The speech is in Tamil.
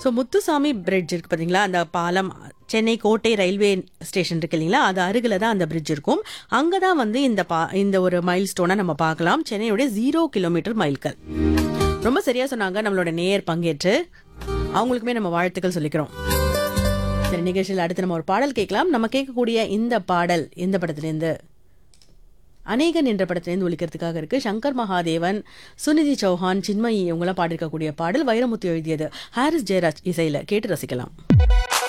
ஸோ முத்துசாமி பிரிட்ஜ் இருக்கு பார்த்தீங்களா அந்த பாலம் சென்னை கோட்டை ரயில்வே ஸ்டேஷன் இருக்கு இல்லைங்களா அது அருகில் தான் அந்த பிரிட்ஜ் இருக்கும் அங்கே தான் வந்து இந்த பா இந்த ஒரு மைல் ஸ்டோனை நம்ம பார்க்கலாம் சென்னையுடைய ஜீரோ கிலோமீட்டர் மைல்கல் ரொம்ப சரியா சொன்னாங்க நம்மளோட நேயர் பங்கேற்று அவங்களுக்குமே நம்ம வாழ்த்துக்கள் சொல்லிக்கிறோம் சரி நிகழ்ச்சியில் அடுத்து நம்ம ஒரு பாடல் கேட்கலாம் நம்ம கேட்கக்கூடிய இந்த பாடல் எந்த படத்துலேருந்து அநேகன் என்ற படத்திலேருந்து ஒழிக்கிறதுக்காக இருக்கு சங்கர் மகாதேவன் சுனிதி சௌஹான் சின்மயி இவங்களாம் பாடிருக்கக்கூடிய பாடல் வைரமுத்து எழுதியது ஹாரிஸ் ஜெயராஜ் இசையில கேட்டு ரசிக்கலாம்